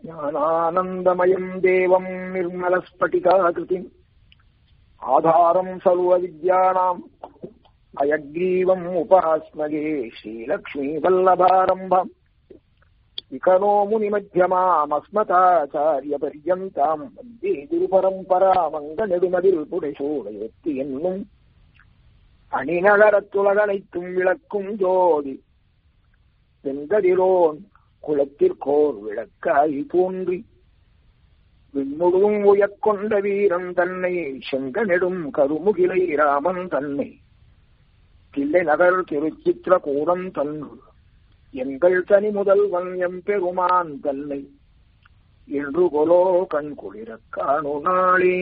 ज्ञानानन्दमयम् देवम् निर्मलस्फटिकाकृतिम् आधारम् सर्वविद्यानाम् अयग्रीवम् उपास्मगे श्रीलक्ष्मीवल्लभारम्भम् विकनो முனிமத்தியமாமஸ்மதாச்சாரியபரியந்தாம் வந்தே திருபரம்பராமங்கநெடுமதில் புடைசூடையொத்தி என்னும் அணிநகரத்துலகனைத்தும் விளக்கும் ஜோதி வெங்கதிரோன் குலத்திற்கோர் விளக்காய் தோன்றி விண்முழுதும் உயக்கொண்ட வீரன் தன்னை செங்கநெடும் கருமுகிலை ராமன் தன்னை தில்லை நகர் திருச்சித்திரகூடம் தன்னு எங்கள் தனி முதல்வன் எம்பெருமான் தன்னை என்று கொலோ கண் குளிரக் காணு நாளே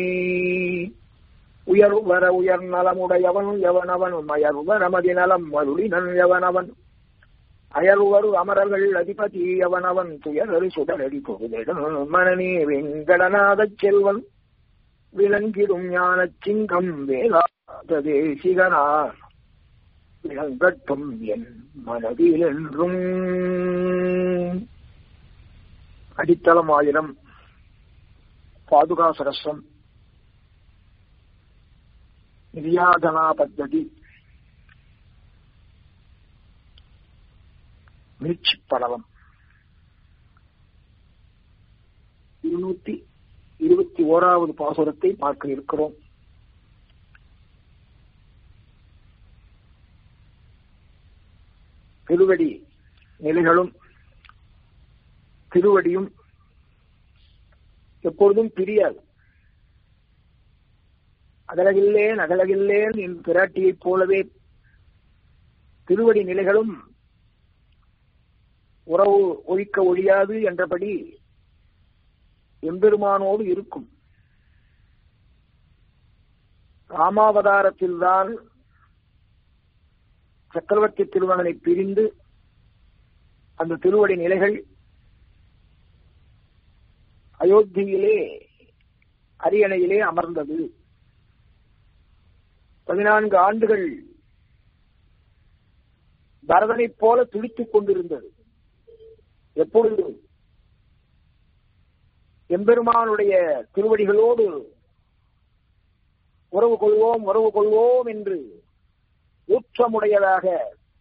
உயர்வர உயர் நலமுடையவன் எவனவன் மயர்வர மதிநலம் மருளினன் எவனவன் அயர்வரு அமரர்கள் அதிபதி அவனவன் துயரறு சுடரடி பொருளிடம் மனநே வெங்கடநாதச் செல்வன் விளங்கிடும் ஞானச் சிங்கம் வேதாந்த தேசிகனார் விளங்கட்டும் என் மனதில் என்றும் அடித்தளம் ஆயிரம் பாதுகா சரஸ்வம் நிர்யாதனா பத்ததி மீட்சி படலம் இருநூத்தி இருபத்தி ஓராவது பாசுரத்தை பார்க்க இருக்கிறோம் திருவடி நிலைகளும் திருவடியும் எப்பொழுதும் பிரியாது அகலகில்லேன் அகலகில்லேன் என் பிராட்டியைப் போலவே திருவடி நிலைகளும் உறவு ஒழிக்க ஒழியாது என்றபடி எம்பெருமானோடு இருக்கும் ராமாவதாரத்தில்தான் சக்கரவர்த்தி திருமகனை பிரிந்து அந்த திருவடி நிலைகள் அயோத்தியிலே அரியணையிலே அமர்ந்தது பதினான்கு ஆண்டுகள் பரதனைப் போல துடித்துக் கொண்டிருந்தது எப்பொழுது எம்பெருமானுடைய திருவடிகளோடு உறவு கொள்வோம் உறவு கொள்வோம் என்று ஊற்றமுடையதாக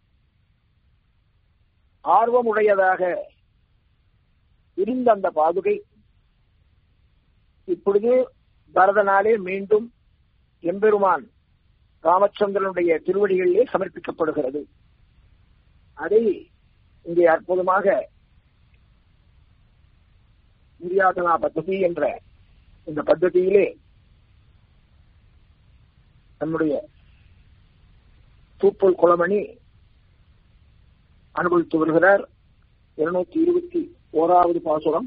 ஆர்வமுடையதாக இருந்த அந்த பாதுகை இப்பொழுது பரதனாலே மீண்டும் எம்பெருமான் ராமச்சந்திரனுடைய திருவடிகளிலே சமர்ப்பிக்கப்படுகிறது அதை இங்கே அற்புதமாக நிர்யாதனா பத்ததி என்ற இந்த பத்ததியிலே நம்முடைய தூப்பல் குளமணி அனுபவித்து வருகிறார் இருநூத்தி இருபத்தி ஓராவது பாசுரம்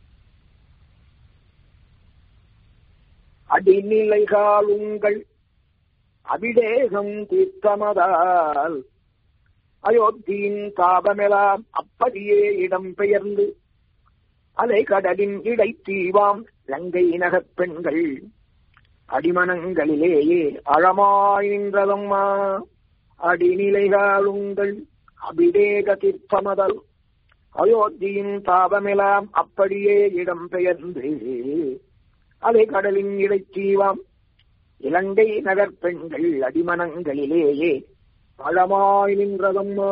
அடிநிலைகால் உங்கள் அபிடேகம் தீர்த்தமதால் அயோத்தியின் தாபமெலாம் அப்படியே இடம் பெயர்ந்து அலை கடலின் இடைத்தீவாம் லங்கை நகப் பெண்கள் அடிமனங்களிலேயே அழமாய் நின்றதம்மா அடிநிலைகாலுங்கள் அபிடேக தீர்த்தமதல் அயோத்தியின் தாபமெல்லாம் அப்படியே இடம் பெயர்ந்து அலை கடலின் இடைத்தீவாம் இலங்கை நகர் பெண்கள் அடிமனங்களிலேயே பழமாய் நின்றதம்மா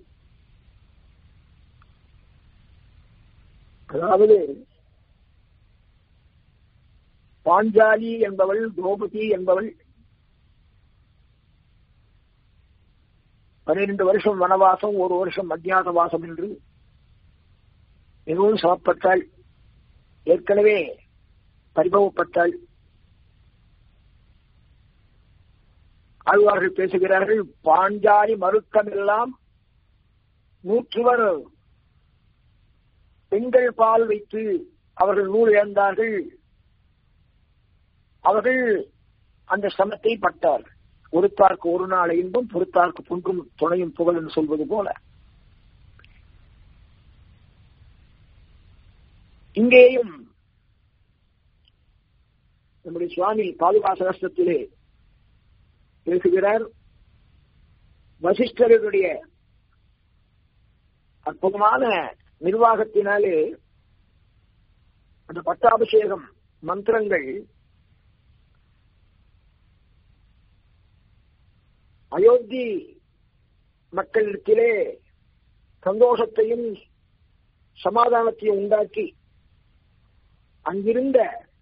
அதாவது பாஞ்சாலி என்பவள் திரௌபதி என்பவள் பன்னிரண்டு வருஷம் வனவாசம் ஒரு வருஷம் அஜ்ஞாத வாசம் என்று மிகவும் சமப்பட்டாள் ஏற்கனவே பரிபவப்பட்டாள் ஆழ்வார்கள் பேசுகிறார்கள் பாஞ்சாலி மறுக்கமெல்லாம் நூற்றுவர் பெண்கள் பால் வைத்து அவர்கள் நூல் இழந்தார்கள் அவர்கள் அந்த சமத்தை பட்டார்கள் ஒருத்தார்க்கு ஒரு நாள் இன்பம் பொறுத்தார்க்கு புன்றும் துணையும் புகழ் என்று சொல்வது போல இங்கேயும் நம்முடைய சுவாமி பாதுகா சகஸ்திரத்திலே பேசுகிறார் வசிஷ்டர்களுடைய அற்புதமான நிர்வாகத்தினாலே அந்த பட்டாபிஷேகம் மந்திரங்கள் அயோத்தி மக்களிடத்திலே சந்தோஷத்தையும் சமாதானத்தையும் உண்டாக்கி அங்கிருந்த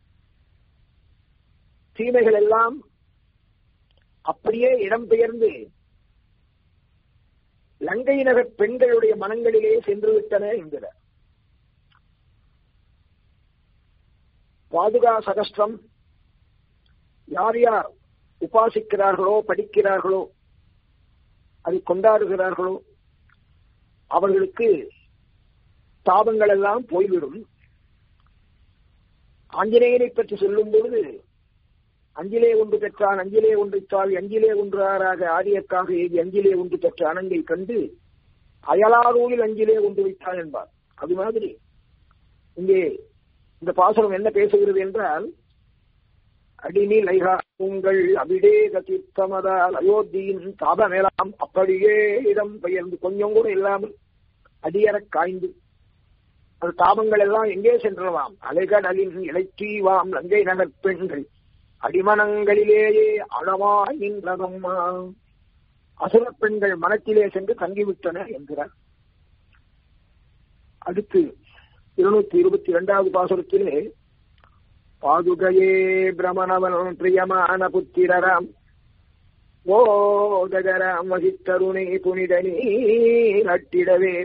தீமைகள் எல்லாம் அப்படியே இடம்பெயர்ந்து லங்கை நகர் பெண்களுடைய மனங்களிலே சென்று விட்டன என்கிறார் பாதுகா சகஸ்திரம் யார் யார் உபாசிக்கிறார்களோ படிக்கிறார்களோ அதை கொண்டாடுகிறார்களோ அவர்களுக்கு தாபங்கள் எல்லாம் போய்விடும் ஆஞ்சநேயனை பற்றி சொல்லும் பொழுது அஞ்சிலே ஒன்று பெற்றான் அஞ்சிலே ஒன்று தாவி அஞ்சிலே ஒன்று ஆறாக ஆரியக்காக ஏகி அஞ்சிலே ஒன்று பெற்ற அணங்கை கண்டு அயலாரூரில் அஞ்சிலே ஒன்று வைத்தான் என்பார் அது மாதிரி இங்கே இந்த பாசனம் என்ன பேசுகிறது என்றால் அடினில் ஐகா உங்கள் அபிடேக தீர்த்தமதால் அயோத்தியின் தாபமெல்லாம் அப்படியே இடம் பெயர்ந்து கொஞ்சம் கூட இல்லாமல் அடியறக் காய்ந்து அந்த தாபங்கள் எல்லாம் எங்கே சென்றவாம் அலைகடலின் இலைத்தீவாம் லங்கை நகர் பெண்கள் அடிமனங்களிலேயே அளவாய் நின்றதம்மா அசுர பெண்கள் மனத்திலே சென்று தங்கிவிட்டன என்கிறார் அடுத்து இருநூத்தி இருபத்தி இரண்டாவது பாசுரத்திலே பாதுகையே பிரமணவன் பிரியமான புத்திரராம் ஓதகராம் வகித்தருணை புனித நீரட்டிடவே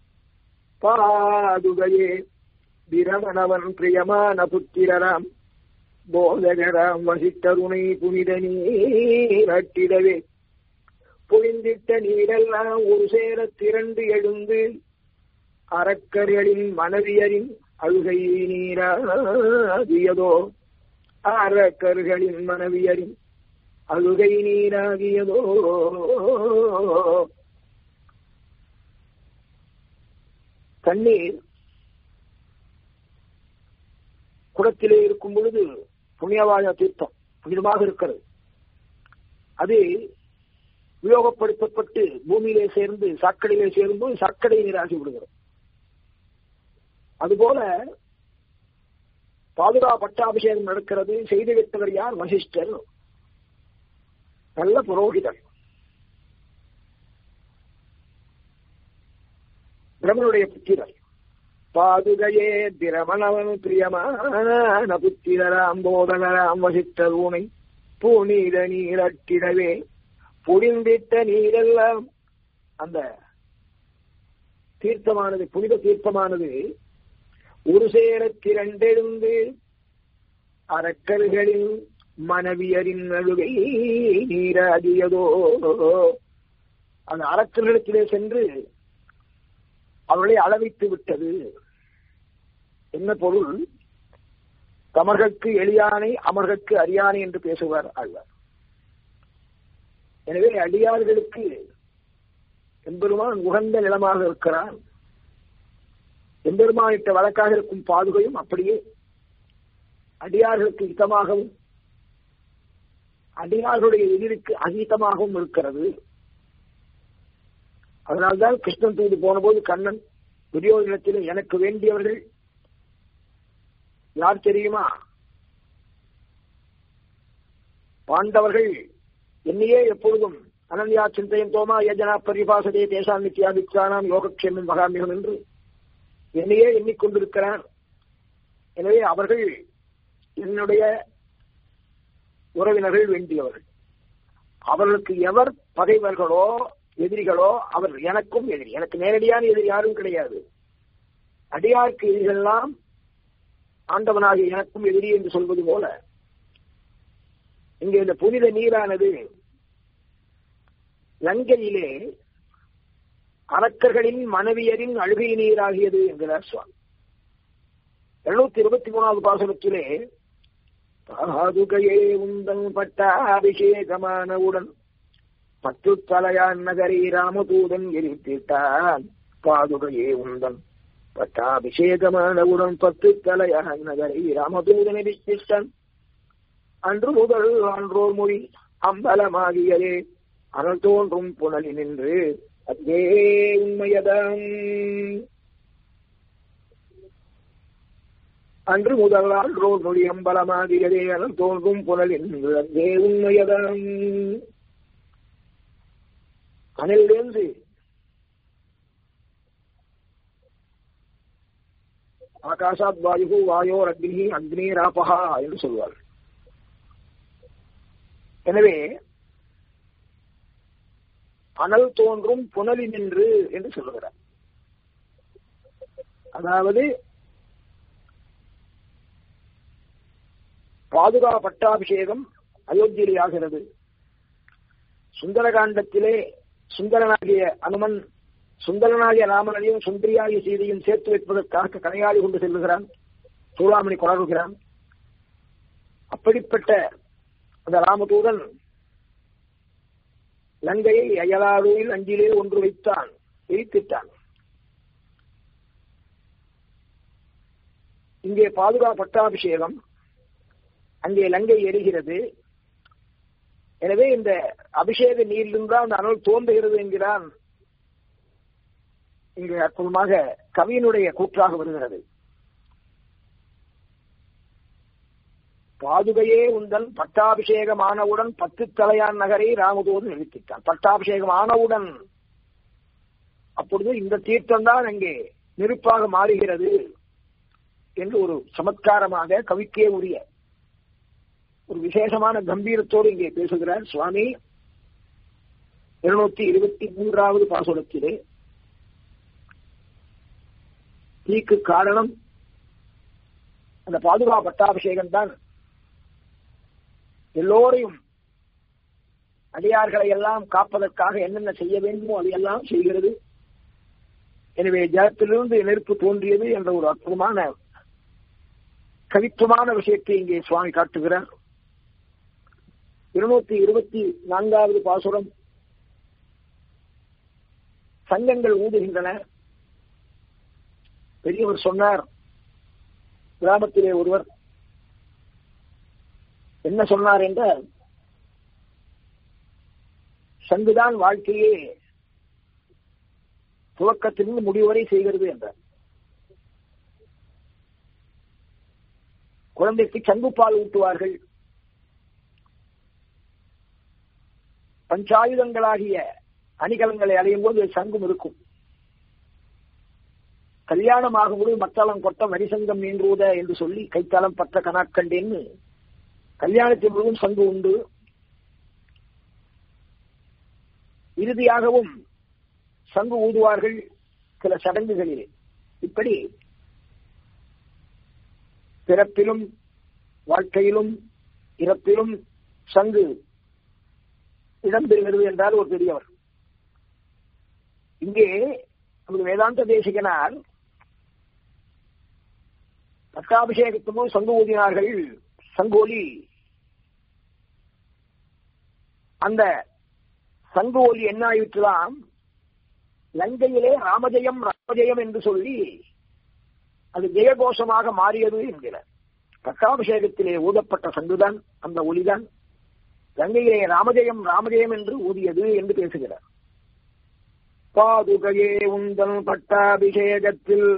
பாதுகையே பிரமணவன் பிரியமான புத்திரராம் போதகராம் வசித்தருணை புனித நீரட்டிடவே பொழிந்திட்ட நீரெல்லாம் ஒரு சேர திரண்டு எழுந்து அறக்கர்களின் மனைவியரின் அழுகை நீராகியதோ அறக்கர்களின் மனைவியரின் அழுகை நீராகியதோ தண்ணீர் குடத்திலே இருக்கும் பொழுது புண்ணியவாய தீர்த்தம் புனிதமாக இருக்கிறது அது உபயோகப்படுத்தப்பட்டு பூமியிலே சேர்ந்து சாக்கடையிலே சேரும்போது சாக்கடை நீராகி விடுகிறது அதுபோல பாதுகா பட்டாபிஷேகம் நடக்கிறது செய்து வைத்தவர் யார் வசிஷ்டர் நல்ல புரோகிதர் பிரம்மனுடைய புத்திரர் பாதுகையே பிரமணவன் பிரியமான புத்திரராம் போதகராம் வசித்தர் ஊனை பூநீர நீரட்டிடவே புடிந்திட்ட நீரெல்லாம் அந்த தீர்த்தமானது புனித தீர்த்தமானது ஒரு சேர திரண்டெழுந்து அறக்கல்களின் மனைவியரின் அழுகை நீராடியதோ அந்த அறக்கல்களிடத்திலே சென்று அவர்களை அளவித்து விட்டது என்ன பொருள் தமர்களுக்கு எளியானை அமர்களுக்கு அரியானை என்று பேசுவார் ஆழ்வார் எனவே அடியார்களுக்கு எம்பெருமான் உகந்த நிலமாக இருக்கிறான் எம்பெருமானிட்ட வழக்காக இருக்கும் பாதுகையும் அப்படியே அடியார்களுக்கு ஹிதமாகவும் அடியார்களுடைய எதிரிக்கு அகீதமாகவும் இருக்கிறது அதனால்தான் கிருஷ்ணன் தூது போன போது கண்ணன் துரியோதனத்தில் எனக்கு வேண்டியவர்கள் யார் தெரியுமா பாண்டவர்கள் என்னையே எப்பொழுதும் அனன்யா சிந்தையும் தோமா யஜனா பரிபாசதே தேசாம் நித்யாபிக்ஷானாம் யோகக்ஷேமம் மகாமிகம் என்று என்னையே எண்ணிக்கொண்டிருக்கிறார் எனவே அவர்கள் என்னுடைய உறவினர்கள் வேண்டியவர்கள் அவர்களுக்கு எவர் பகைவர்களோ எதிரிகளோ அவர் எனக்கும் எதிரி எனக்கு நேரடியான எதிரி யாரும் கிடையாது அடியாருக்கு எதிரெல்லாம் ஆண்டவனாகிய எனக்கும் எதிரி என்று சொல்வது போல இங்கே இந்த புனித நீரானது லங்கையிலே அரக்கர்களின் மனைவியரின் அழுகை நீராகியது என்கிறார் சுவாமி இருநூத்தி இருபத்தி மூணாவது பாசனத்திலே பாதுகையே உந்தன் பட்டாபிஷேகமானவுடன் பத்து தலையான் நகரி ராமதூதன் எரித்திட்டான் பாதுகையே உந்தன் பட்டாபிஷேகமானவுடன் பத்து தலையான் நகரி ராமதூதன் எரித்திட்டான் அன்று முதல் அன்றோர் மொழி அம்பலமாகியதே அனல் தோன்றும் புனலி நின்று அதே உண்மையதான் அன்று முதலால் ரோல் மொழி அம்பலமாதியதே அனல் தோன்றும் புனல் என்று உண்மையதான் அணிலிருந்து ஆகாஷாத் வாயு வாயோர் அக்னி அக்னிராபகா என்று சொல்வார் எனவே அனல் தோன்றும் புனலி நின்று என்று சொல்லுகிறார் அதாவது பாதுகா பட்டாபிஷேகம் அயோத்தியிலே ஆகிறது சுந்தரகாண்டத்திலே சுந்தரனாகிய அனுமன் சுந்தரனாகிய ராமனையும் சுந்தரியாகிய சீதையும் சேர்த்து வைப்பதற்காக கனையாடி கொண்டு செல்லுகிறான் சூளாமணி கொணர்கிறான் அப்படிப்பட்ட அந்த ராமதூதன் லங்கையை அயலாரூரில் அஞ்சிலே ஒன்று வைத்தான் எரித்திட்டான் இங்கே பாதுகா பட்டாபிஷேகம் அங்கே லங்கை எரிகிறது எனவே இந்த அபிஷேக நீரிலிருந்தான் அந்த அனல் தோன்றுகிறது என்கிறான் இங்கு அற்புதமாக கவியினுடைய கூற்றாக வருகிறது பாதுகையே உந்தன் பட்டாபிஷேகம் ஆனவுடன் பத்து தலையான் நகரை ராமதூதன் நிறுத்திட்டான் பட்டாபிஷேகம் ஆனவுடன் அப்பொழுது இந்த தீர்த்தம் தான் அங்கே நெருப்பாக மாறுகிறது என்று ஒரு சமத்காரமாக கவிக்கே உரிய ஒரு விசேஷமான கம்பீரத்தோடு இங்கே பேசுகிறார் சுவாமி இருநூத்தி இருபத்தி மூன்றாவது பாசுரத்திலே தீக்கு காரணம் அந்த பாதுகா பட்டாபிஷேகம் தான் எல்லோரையும் அடியார்களை எல்லாம் காப்பதற்காக என்னென்ன செய்ய வேண்டுமோ அதையெல்லாம் செய்கிறது எனவே ஜலத்திலிருந்து நெருப்பு தோன்றியது என்ற ஒரு அற்புதமான கவித்துவமான விஷயத்தை இங்கே சுவாமி காட்டுகிறார் இருநூத்தி இருபத்தி நான்காவது பாசுரம் சங்கங்கள் ஊதுகின்றன பெரியவர் சொன்னார் கிராமத்திலே ஒருவர் என்ன சொன்னார் என்றால் சங்குதான் வாழ்க்கையே துவக்கத்திலிருந்து முடிவரை செய்கிறது என்றார் குழந்தைக்கு சங்குப்பால் ஊட்டுவார்கள் பஞ்சாயுதங்களாகிய அணிகலங்களை அடையும் போது சங்கும் இருக்கும் கல்யாணம் ஆகும்போது மத்தளம் கொட்ட வரிசங்கம் நீன்றுவத என்று சொல்லி கைத்தளம் பற்ற கனாக்கண்டேன்னு கல்யாணத்தின் முழுவதும் சங்கு உண்டு இறுதியாகவும் சங்கு ஊதுவார்கள் சில சடங்குகளிலே இப்படி பிறப்பிலும் வாழ்க்கையிலும் இறப்பிலும் சங்கு இடம்பெறுகிறது என்றால் ஒரு பெரியவர் இங்கே நமது வேதாந்த தேசிகனால் பட்டாபிஷேகத்தும் சங்கு ஊதினார்கள் சங்கோலி அந்த சங்கு ஒலி என்ன ஆயிற்றுலாம் லங்கையிலே ராமஜெயம் ராமஜெயம் என்று சொல்லி அது ஜெயகோஷமாக மாறியது என்கிறார் பட்டாபிஷேகத்திலே ஊதப்பட்ட சங்குதான் அந்த ஒலிதான் கங்கையிலே ராமஜெயம் ராமஜெயம் என்று ஊதியது என்று பேசுகிறார் பாதுகையே உந்தன் பட்டாபிஷேகத்தில்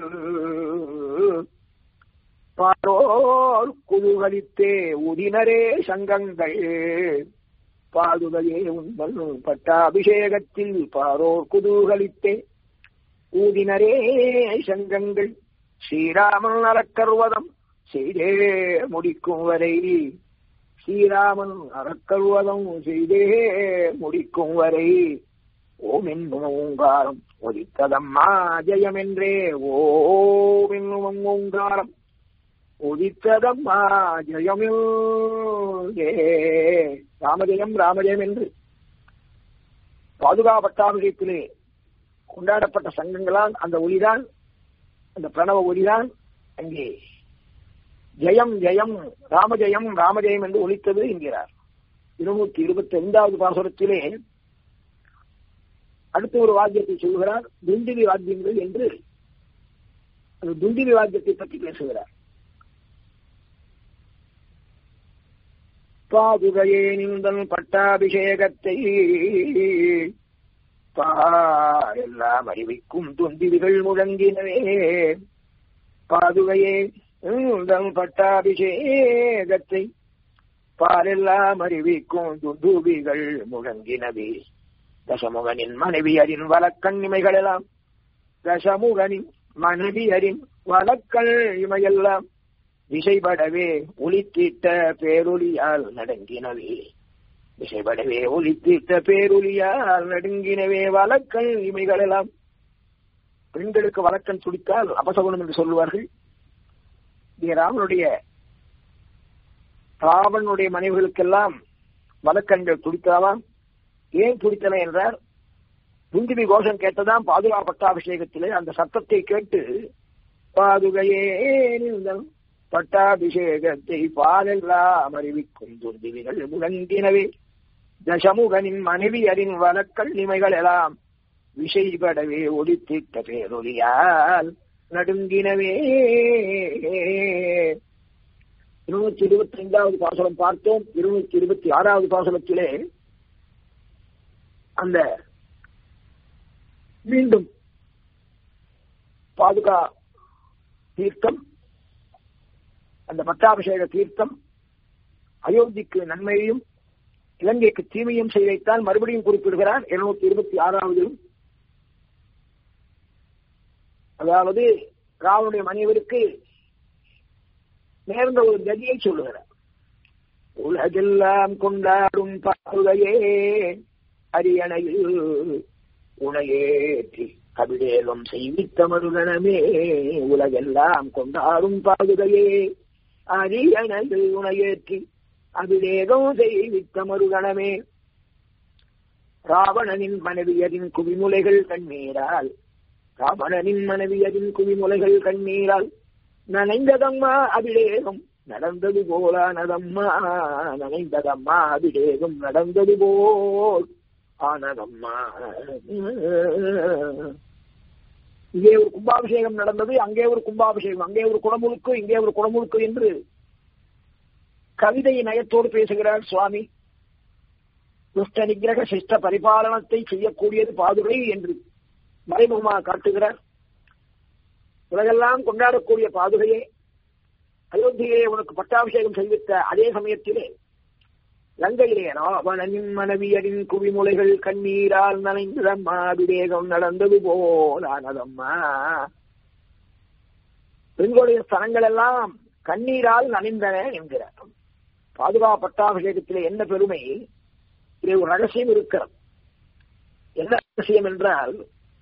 பாரோர் குதூகலித்தே உதினரே சங்கங்கள் பாதுகையே உந்தன் பட்டாபிஷேகத்தில் பாரோர் குதூகலித்தே ஊதினரே சங்கங்கள் ஸ்ரீராமன் அறக்கருவதம் செய்தே முடிக்கும் வரை ஸ்ரீராமன் அறக்கருவதம் செய்தே முடிக்கும் வரை ஓம் என்னும் ஓங்காரம் ஒதித்ததம்மா ஜெயம் என்றே ஓம் என்னும் ஓங்காரம் ஒதித்ததம்மா ஜெயமில் ராமஜெயம் ராமஜெயம் என்று பாதுகா பட்டாபிஷேகத்திலே கொண்டாடப்பட்ட சங்கங்களால் அந்த ஒளிதான் அந்த பிரணவ ஒளிதான் அங்கே ஜெயம் ஜெயம் ராமஜெயம் ராமஜெயம் என்று ஒழித்தது என்கிறார் இருநூத்தி இருபத்தி ஐந்தாவது பாசுரத்திலே அடுத்த ஒரு வாத்தியத்தை சொல்கிறார் துண்டிவி வாத்தியங்கள் என்று அந்த துண்டிவி வாத்தியத்தை பற்றி பேசுகிறார் பாதுகையே நிந்தன் பட்டாபிஷேகத்தை எல்லாம் அறிவிக்கும் துண்டிவிகள் முழங்கினவே பாதுகையே உந்தம் பட்டாபிஷேகத்தை பாலெல்லாம் அறிவிக்கும் துந்துபிகள் முழங்கினவே தசமுகனின் மனைவியரின் வழக்கண்ணிமைகள் எல்லாம் தசமுகனின் மனைவியரின் வழக்கல் இமையெல்லாம் திசைபடவே ஒளித்தீட்ட பேரொலியால் நடங்கினவே திசைபடவே ஒளித்தீட்ட பேரொலியால் நடுங்கினவே வழக்கல் இமைகள் எல்லாம் பெண்களுக்கு வழக்கன் துடித்தால் அபசகுணம் என்று சொல்லுவார்கள் ராமனுடைய ராவனுடைய மனைவிகளுக்கெல்லாம் வழக்கண்கள் துடித்தாவாம் ஏன் துடித்தன என்றார் துந்திபி கோஷம் கேட்டதான் பாதுகா பட்டாபிஷேகத்திலே அந்த சத்தத்தை கேட்டு பாதுகையே நின்றன் பட்டாபிஷேகத்தை பாலெல்லாம் அறிவிக்கும் துந்திவிகள் முழங்கினவே தசமுகனின் மனைவியரின் வழக்கல் நிமைகள் எல்லாம் விசைபடவே ஒளித்திட்ட பேரொலியால் நடுங்கினவே இருநூத்தி இருபத்தி ஐந்தாவது பாசனம் பார்த்தோம் இருநூத்தி இருபத்தி ஆறாவது பாசனத்திலே அந்த மீண்டும் பாதுகா தீர்த்தம் அந்த பட்டாபிஷேக தீர்த்தம் அயோத்திக்கு நன்மையையும் இலங்கைக்கு தீமையும் செய்தைத்தான் மறுபடியும் குறிப்பிடுகிறார் இருநூத்தி இருபத்தி ஆறாவதிலும் அதாவது ராவனுடைய மனைவருக்கு நேர்ந்த ஒரு கதியை சொல்லுகிறார் உலகெல்லாம் கொண்டாடும் பாதுகையே அரியணையில் உனையேற்றி கவிடேகம் செய்வித்த மருகணமே உலகெல்லாம் கொண்டாடும் பாதுகையே அரியணையில் உனையேற்றி அபிடேகம் செய்வித்த மருகணமே ராவணனின் மனைவியரின் குவிமுலைகள் கண்ணீரால் ராவணனின் மனைவியரின் குவிமுலைகள் கண்ணீரால் நனைந்ததம்மா அபிடேகம் நடந்தது போலானதம்மா நனைந்ததம்மா அபிடேகம் நடந்தது போல் ஆனதம்மா இங்கே ஒரு கும்பாபிஷேகம் நடந்தது அங்கே ஒரு கும்பாபிஷேகம் அங்கே ஒரு குடமுழுக்கு இங்கே ஒரு குடமுழுக்கு என்று கவிதை நயத்தோடு பேசுகிறார் சுவாமி துஷ்ட நிகிரக சிஷ்ட பரிபாலனத்தை செய்யக்கூடியது பாதுகை என்று மறைமுகமாக காட்டுகிறார் உலகெல்லாம் கொண்டாடக்கூடிய பாதுகையே அயோத்தியிலே உனக்கு பட்டாபிஷேகம் செய்வித்த அதே சமயத்திலே லங்கையிலே ராவணனின் மனைவியரின் குவிமுலைகள் கண்ணீரால் நனைந்ததம்மா விவேகம் நடந்தது போலானதம்மா பெண்களுடைய ஸ்தலங்கள் எல்லாம் கண்ணீரால் நனைந்தன என்கிறார் பாதுகா பட்டாபிஷேகத்திலே என்ன பெருமை இதை ஒரு ரகசியம் இருக்கிறது என்ன ரகசியம் என்றால்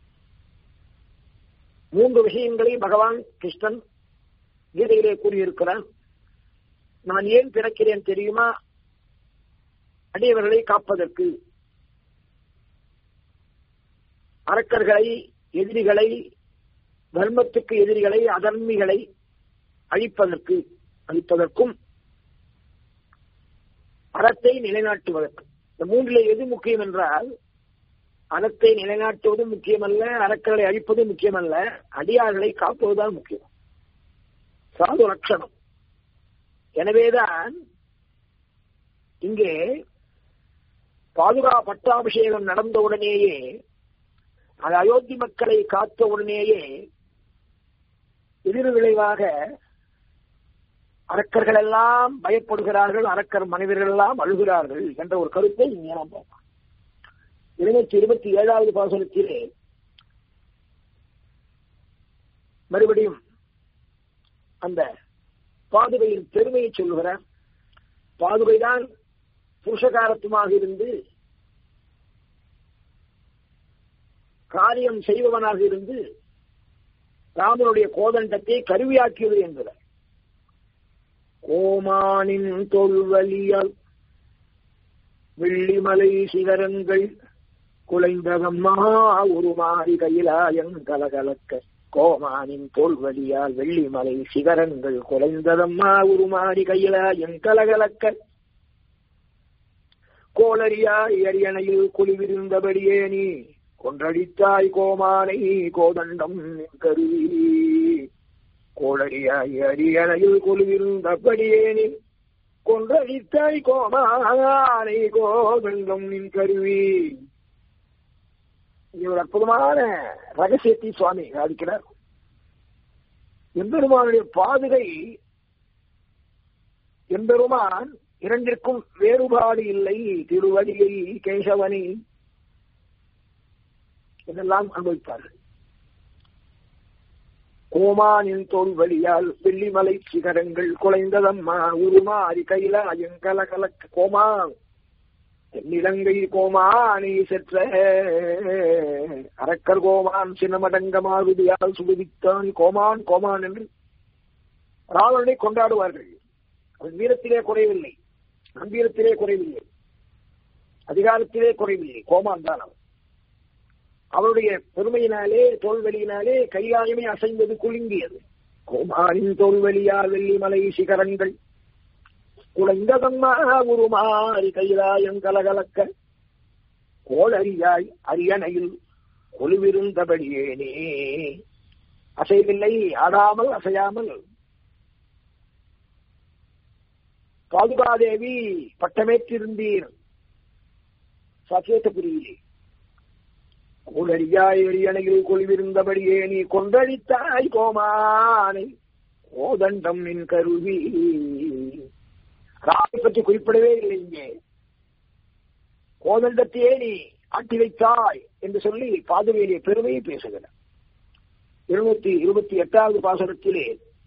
மூன்று விஷயங்களை பகவான் கிருஷ்ணன் கீதையிலே கூறியிருக்கிறான் நான் ஏன் பிறக்கிறேன் தெரியுமா அடியவர்களை காப்பதற்கு அரக்கர்களை எதிரிகளை தர்மத்துக்கு எதிரிகளை அதர்மிகளை அழிப்பதற்கு அழிப்பதற்கும் அறத்தை நிலைநாட்டுவதற்கு இந்த மூன்றிலே எது முக்கியம் என்றால் அறத்தை நிலைநாட்டுவது முக்கியமல்ல அறக்களை அழிப்பது முக்கியமல்ல அடியார்களை காப்பதுதான் முக்கியம் சாது லட்சணம் எனவேதான் இங்கே பாதுகா பட்டாபிஷேகம் நடந்தவுடனேயே அது அயோத்தி மக்களை காத்த உடனேயே எதிர் விளைவாக அரக்கர்கள் எல்லாம் பயப்படுகிறார்கள் அரக்கர் மனிதர்கள் எல்லாம் அழுகிறார்கள் என்ற ஒரு கருத்தை இங்கே நாம் பார்க்கலாம் இருநூற்றி இருபத்தி ஏழாவது பாசனத்திலே மறுபடியும் அந்த பாதுகையின் பெருமையை சொல்லுகிறார் பாதுகைதான் புருஷகாரத்துமாக இருந்து காரியம் செய்பவனாக இருந்து ராமனுடைய கோதண்டத்தை கருவியாக்கியது என்கிறார் கோமானின் தொல்வலியால் வெள்ளிமலை சிகரங்கள் குலைந்தகம்மா உருமாறி கையிலாயன் கலகலக்க கோமானின் தோல்வழியால் வெள்ளிமலை சிகரங்கள் குலைந்ததம்மா உருமாறி கையிலாயன் கலகலக்க கோளரியாய் அரியணையில் குளிவிருந்தபடியே நீ கொன்றடித்தாய் கோமானை கோதண்டம் கருவி கோளரியாய் அரியணையில் குளிவிருந்தபடியே நீ கொன்றடித்தாய் கோமானை கோதண்டம் நின் கருவி இங்க ஒரு அற்புதமான ரகசியத்தை சுவாமி சாதிக்கிறார் எம்பெருமானுடைய பாதுகை எம்பெருமான் இரண்டிற்கும் வேறுபாடு இல்லை திருவடியை கேசவனை இதெல்லாம் அனுபவிப்பார்கள் கோமானின் தோல் வழியால் வெள்ளிமலை சிகரங்கள் குலைந்ததம்மா உருமாறி கைலாயங்கல கலக்க கோமா தென்னிலங்கை கோமானை செற்ற அரக்கர் கோமான் சின்னமடங்கமாகுதியால் சுடுவித்தான் கோமான் கோமான் என்று ராவணனை கொண்டாடுவார்கள் அவன் வீரத்திலே குறைவில்லை நம்பீரத்திலே குறைவில்லை அதிகாரத்திலே குறைவில்லை கோமான் தான் அவன் அவருடைய பெருமையினாலே தோல்வெளியினாலே கைலாயமே அசைந்தது குலுங்கியது கோமானின் தோல்வெளியால் வெள்ளிமலை சிகரங்கள் குலைந்ததம்மா உருமாறி கைலாயம் கலகலக்க கோளறியாய் அரியணையில் கொலுவிருந்தபடியேனே அசைவில்லை ஆடாமல் அசையாமல் பாதுகாதேவி பட்டமேற்றிருந்தீர் சச்சேத்தபுரியிலே கோளறியாய் அரியணையில் கொலுவிருந்தபடியே நீ கொன்றழித்தாய் கோமானை கோதண்டம் நின் கருவி ராமை பற்றி குறிப்பிடவே இல்லை இங்கே கோதண்டத்தையே நீ ஆட்டி வைத்தாய் என்று சொல்லி பாதுகையிலே பெருமையை பேசுகிறார் இருநூத்தி இருபத்தி எட்டாவது பாசனத்திலே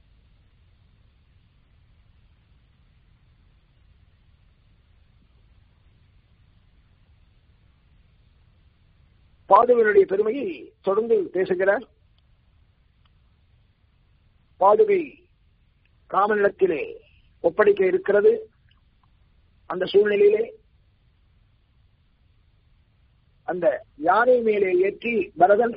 பாதுகையினுடைய பெருமையை தொடர்ந்து பேசுகிறார் பாதுகை காமனிடத்திலே ஒப்படைக்க இருக்கிறது அந்த சூழ்நிலையிலே அந்த யானை மேலே ஏற்றி பரதன்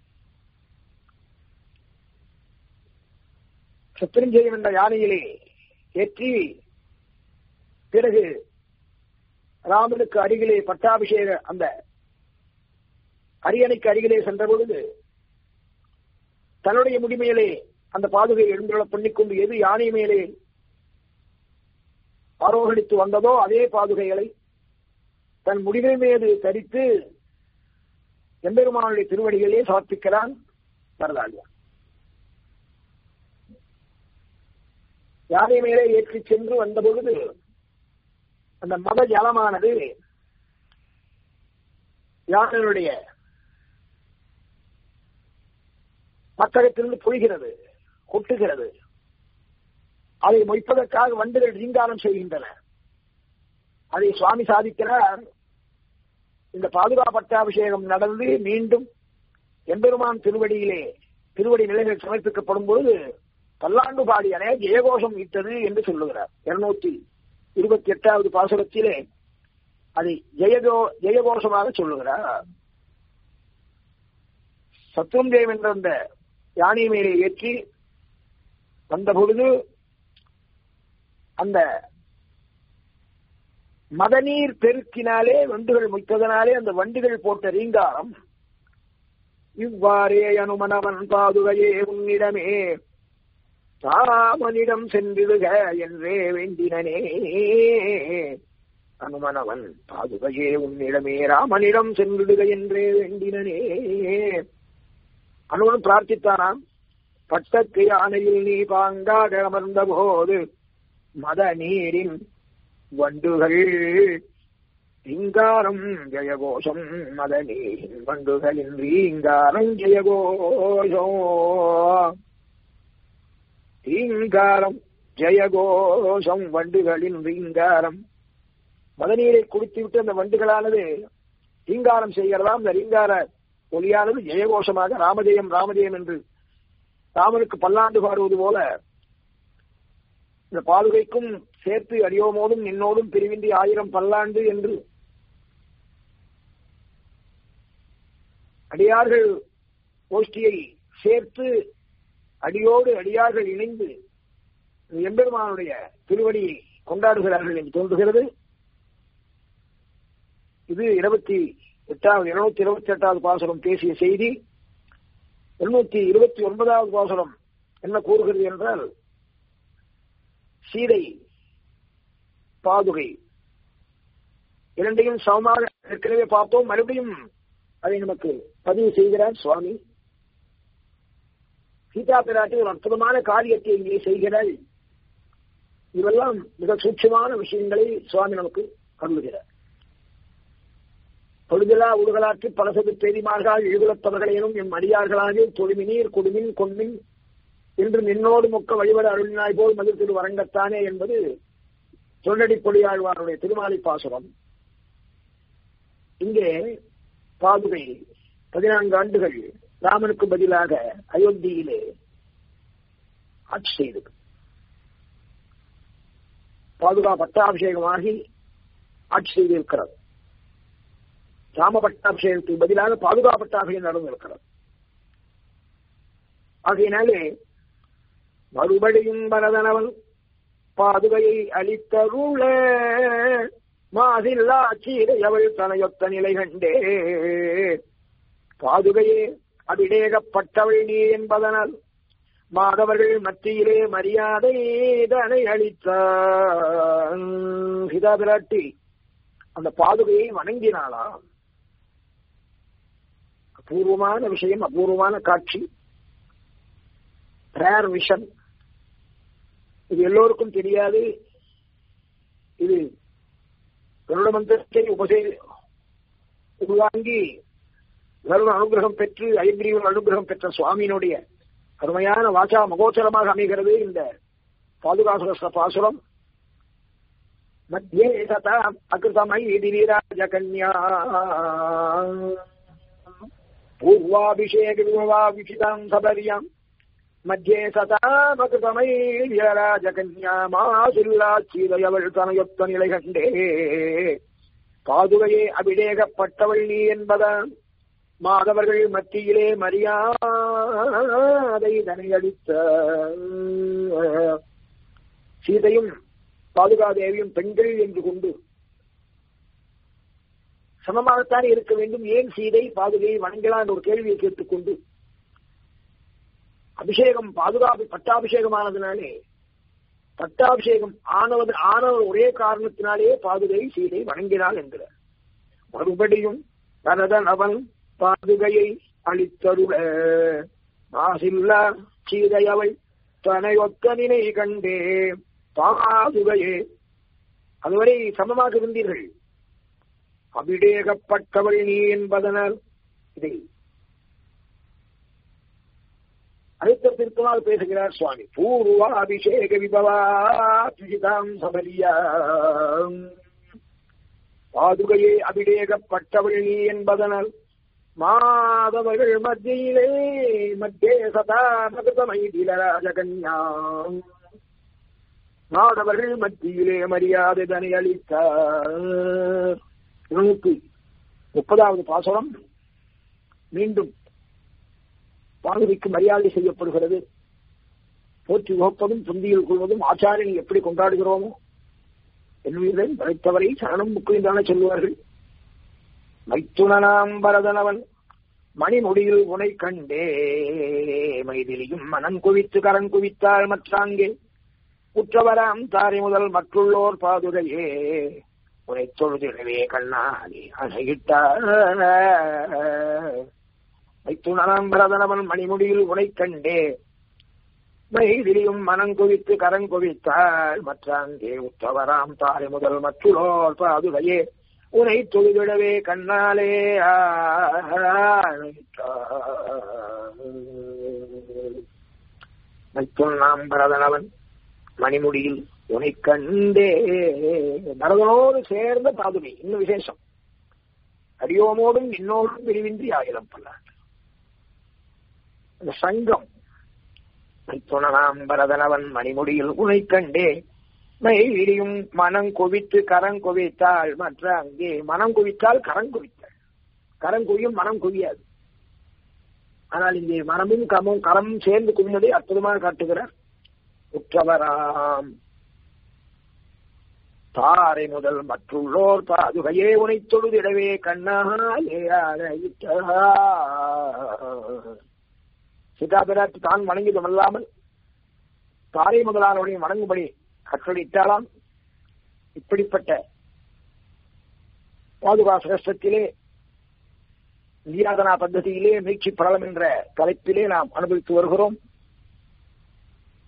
சத்திரஞ்செயம் என்ற யானையிலே ஏற்றி பிறகு ராமனுக்கு அருகிலே பட்டாபிஷேக அந்த அரியணைக்கு அருகிலே சென்ற பொழுது தன்னுடைய முடிமையிலே அந்த பாதுகை எழுந்துள்ள பண்ணிக்கொண்டு எது யானை மேலே ஆரோகணித்து வந்ததோ அதே பாதுகைகளை தன் முடிவை மீது தரித்து எம்பெருமானுடைய திருவடிகளே சமர்ப்பிக்கிறான் வரதாளியா யானை மேலே ஏற்றி சென்று வந்த பொழுது அந்த மத ஜலமானது யானையுடைய மத்தகத்திலிருந்து பொழிகிறது கொட்டுகிறது அதை மொய்ப்பதற்காக வண்டுகள் ரீங்காரம் செய்கின்றன அதை சுவாமி சாதிக்கிறார் இந்த பாதுகாப்பட்டாபிஷேகம் நடந்து மீண்டும் எம்பெருமான் திருவடியிலே திருவடி நிலைகள் சமர்ப்பிக்கப்படும் பொழுது பல்லாண்டு பாடியனே ஜெயகோஷம் இட்டது என்று சொல்லுகிறார் இருநூத்தி இருபத்தி எட்டாவது பாசுரத்திலே அதை ஜெயகோ ஜெயகோஷமாக சொல்லுகிறார் சத்ருந்தேவ் என்ற அந்த யானை மேலே ஏற்றி வந்த பொழுது அந்த மதநீர் பெருக்கினாலே வண்டுகள் முய்த்ததனாலே அந்த வண்டுகள் போட்ட ரீங்காரம் இவ்வாறே அனுமனவன் பாதுகையே உன்னிடமே ராமனிடம் சென்றிடுக என்றே வேண்டினனே அனுமனவன் பாதுகையே உன்னிடமே ராமனிடம் சென்றிடுக என்றே வேண்டினனே அனுமன் பிரார்த்தித்தானாம் பட்டத்து யானையில் நீ பாங்காக அமர்ந்த போது மத நீரின் வண்டுகள் ரீங்காரம் ஜெயகோஷம் மத நீரின் வண்டுகளின் ரீங்காரம் ஜெயகோஷம் ரீங்காரம் ஜெயகோஷம் வண்டுகளின் ரீங்காரம் மதநீரை குடித்துவிட்டு அந்த வண்டுகளானது ரீங்காரம் செய்கிறதா அந்த ரீங்கார ஒலியானது ஜெயகோஷமாக ராமஜெயம் ராமஜெயம் என்று ராமனுக்கு பல்லாண்டு பாடுவது போல இந்த பாதுகைக்கும் சேர்த்து அடியோமோடும் நின்னோடும் பிரிவின்றி ஆயிரம் பல்லாண்டு என்று அடியார்கள் கோஷ்டியை சேர்த்து அடியோடு அடியார்கள் இணைந்து எம்பெருமானுடைய திருவடியை கொண்டாடுகிறார்கள் என்று தோன்றுகிறது இது இருபத்தி எட்டாவது இருநூத்தி இருபத்தி எட்டாவது பாசுரம் பேசிய செய்தி இருநூத்தி இருபத்தி ஒன்பதாவது பாசுரம் என்ன கூறுகிறது என்றால் சீதை பாதுகை இரண்டையும் சமமாக ஏற்கனவே பார்த்தோம் மறுபடியும் அதை நமக்கு பதிவு செய்கிறார் சுவாமி சீதா பிராட்டி ஒரு அற்புதமான காரியத்தை இங்கே செய்கிறாள் இவெல்லாம் மிக சூட்சமான விஷயங்களை சுவாமி நமக்கு அருளுகிறார் பொழுதிலா உருகலாற்றி பலசது பெரிமார்கள் இழுகுலத்தவர்களேனும் எம் அடியார்களாக தொழுமினீர் கொடுமின் கொன்மின் என்று நின்னோடு மொக்க வழிபட அருளினாய் போல் மது திரு வரங்கத்தானே என்பது தொண்டடி பொடியாழ்வாருடைய திருமாலை பாசுரம் இங்கே பாதுகை பதினான்கு ஆண்டுகள் ராமனுக்கு பதிலாக அயோத்தியிலே ஆட்சி செய்தது பாதுகா பட்டாபிஷேகமாகி ஆட்சி செய்திருக்கிறது ராம பட்டாபிஷேகத்துக்கு பதிலாக பாதுகா பட்டாபிஷேகம் நடந்திருக்கிறது ஆகையினாலே மறுபடியும் பரதனவன் பாதுகையை அளித்தருள மாதில்லா சீரையவள் தனையொத்த நிலை கண்டே பாதுகையே அபிடேகப்பட்டவள் நீ என்பதனால் மாதவர்கள் மத்தியிலே மரியாதை தனை அளித்தான் சீதா பிராட்டி அந்த பாதுகையை வணங்கினாளா அபூர்வமான விஷயம் அபூர்வமான காட்சி ரேர் விஷன் இது எல்லோருக்கும் தெரியாது இது கருட மந்திரத்தை உபசே உள்வாங்கி கருட அனுகிரகம் பெற்று ஐந்திரியன் அனுகிரகம் பெற்ற சுவாமியினுடைய அருமையான வாசா மகோச்சரமாக அமைகிறது இந்த பாதுகாசுர பாசுரம் மத்தியே சதா அகிருதமை வீராஜ கன்யா பூர்வாபிஷேக விவாபிஷிதாம் சபரியாம் மத்தியே சதாமகிருதமை வீராஜ கன்யா மாசில்லா சீதையவள் தனையொத்த நிலை கண்டே பாதுகையே அபிடேகப்பட்டவள் நீ என்பதான் மாதவர்கள் மத்தியிலே மரியாதை தனையளித்த சீதையும் பாதுகாதேவியும் பெண்கள் என்று கொண்டு சமமாகத்தான் இருக்க வேண்டும் ஏன் சீதை பாதுகையை வணங்கலாம் என்ற ஒரு கேள்வியை கேட்டுக்கொண்டு அபிஷேகம் பாதுகாப்பு பட்டாபிஷேகமானதுனாலே பட்டாபிஷேகம் ஆனவது ஆனவர் ஒரே காரணத்தினாலே பாதுகை சீதை வணங்கினாள் என்கிறார் மறுபடியும் பரதன் அவன் பாதுகையை அளித்தருள மாசில்லா சீதை அவள் தனையொத்த நினை கண்டே பாதுகையே அதுவரை சமமாக இருந்தீர்கள் அபிடேகப்பட்டவள் நீ என்பதனால் இதை அடுத்த திருத்தமாக பேசுகிறார் சுவாமி பூர்வ அபிஷேக விபவாம் சபரியா பாதுகையே அபிடேகப்பட்டவள் நீ என்பதனால் மாதவர்கள் மத்தியிலே மத்தியே சதா மகதமைதிலராஜகன்யா மாதவர்கள் மத்தியிலே மரியாதை தனி அளித்தார் இருநூத்தி முப்பதாவது பாசனம் மீண்டும் பாதுகைக்கு மரியாதை செய்யப்படுகிறது போற்றி உகப்பதும் புந்தியில் கொள்வதும் ஆச்சாரியனை எப்படி கொண்டாடுகிறோமோ என்னுடன் படைத்தவரை சரணம் முக்குந்தான சொல்லுவார்கள் மைத்துணனாம் பரதனவன் மணிமுடியில் உனை கண்டே மைதிலியும் மனம் குவித்து கரன் குவித்தாள் மற்றாங்கே உற்றவராம் தாரை முதல் மற்றுள்ளோர் பாதுகையே உனை தொழுதிடவே கண்ணாடி அணையிட்டார் மைத்துணனாம் பரதனவன் மணிமுடியில் உனை கண்டே மைதிலியும் மனம் குவித்து கரன் குவித்தாள் மற்றாங்கே உற்றவராம் தாரை முதல் மற்றுள்ளோர் பாதுகையே உனை தொழுதிடவே கண்ணாலே மைத்துண்ணாம் பரதனவன் மணிமுடியில் உனை கண்டே பரதனோடு சேர்ந்த பாதுகை இன்னும் விசேஷம் அரியோமோடும் இன்னோடும் பிரிவின்றி ஆயிரம் பல்லாண்டு அந்த சங்கம் மைத்துணனாம் பரதனவன் மணிமுடியில் உனை கண்டே மைவிரியும் மனம் குவித்து கரம் குவித்தாள் மற்ற அங்கே மனம் குவித்தால் கரம் குவித்தாள் கரம் குவியும் மனம் குவியாது ஆனால் இங்கே மனமும் கமும் கரமும் சேர்ந்து குவிந்ததை அற்புதமாக காட்டுகிறார் உற்றவராம் தாரை முதல் மற்றுள்ளோர் பாதுகையே உனை தொழுதிடவே கண்ணாலே சீதாபிராட்டி தான் வணங்கியதுமல்லாமல் தாரை முதலானவரையும் வணங்கும்படி கற்றளித்தாலாம் இப்படிப்பட்ட பாதுகா சிரேஷ்டத்திலே நியாதனா பద్ధதியிலே மீட்சி படலம் என்ற தலைப்பிலே நாம் அனுபவித்து வருகிறோம்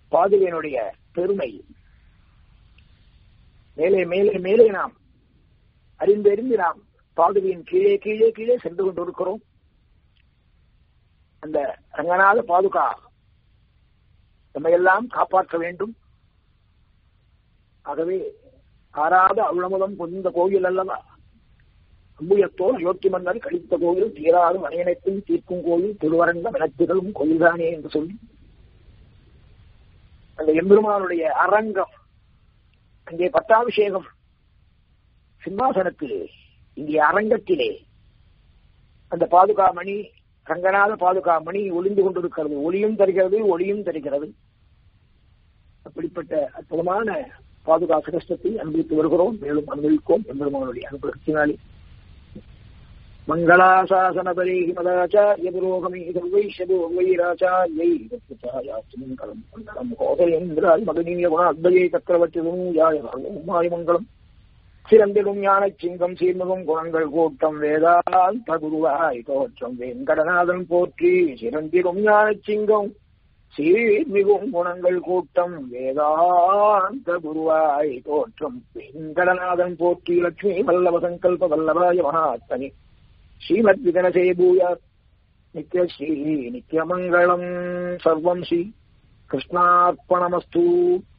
பாதுகையினுடைய பெருமை மேலே மேலே மேலே நாம் அறிந்து அறிந்து நாம் பாதுகையின் கீழே கீழே கீழே சென்று கொண்டிருக்கிறோம் அந்த ரங்கநாத பாதுகா நம்மையெல்லாம் காப்பாற்ற வேண்டும் ஆகவே ஆறாத அருளமுதம் பொந்த கோயில் அல்லவா அம்புயத்தோல் அயோத்தி மன்னர் கழித்த கோயில் தீராது மனையனைத்தும் தீர்க்கும் கோயில் திருவரங்க விளக்குகளும் கோயில்தானே என்று சொல்லி அந்த எம்பெருமானுடைய அரங்கம் அங்கே பட்டாபிஷேகம் சிம்மாசனத்திலே இங்கே அரங்கத்திலே அந்த பாதுகா மணி ரங்கநாத பாதுகா மணி ஒளிந்து கொண்டிருக்கிறது ஒளியும் தருகிறது ஒளியும் தருகிறது அப்படிப்பட்ட அற்புதமான பாதுகா சிரஷ்டத்தை அனுபவித்து வருகிறோம் மேலும் அனுபவிப்போம் எம்பெருமானுடைய அனுபவத்தினாலே மங்களாசாசனபரி மதாச்சாரிய புரோகமே வைஷதோ வைராச்சாரியை மங்களம் மங்களம் கோதலேந்திராய் மகனீய குண அத்வயை சக்கரவர்த்தியும் யாய உமாய் மங்களம் சிறந்திடும் ஞான சிங்கம் சீர்மிகும் குணங்கள் கூட்டம் வேதாந்த குருவாய் தோற்றம் வெங்கடநாதன் போற்றி சிறந்திடும் ஞான சிங்கம் சீர்மிகும் குணங்கள் கூட்டம் வேதாந்த குருவாய் தோற்றம் வெங்கடநாதன் போற்றி லட்சுமி வல்லவ சங்கல்ப வல்லபாய மகாத்தனி ஸ்ரீமத் விகனசே பூயாத் நித்யஸ்ரீ நித்யமங்கலம் சர்வம் ஸ்ரீ கிருஷ்ணார்ப்பணமஸ்து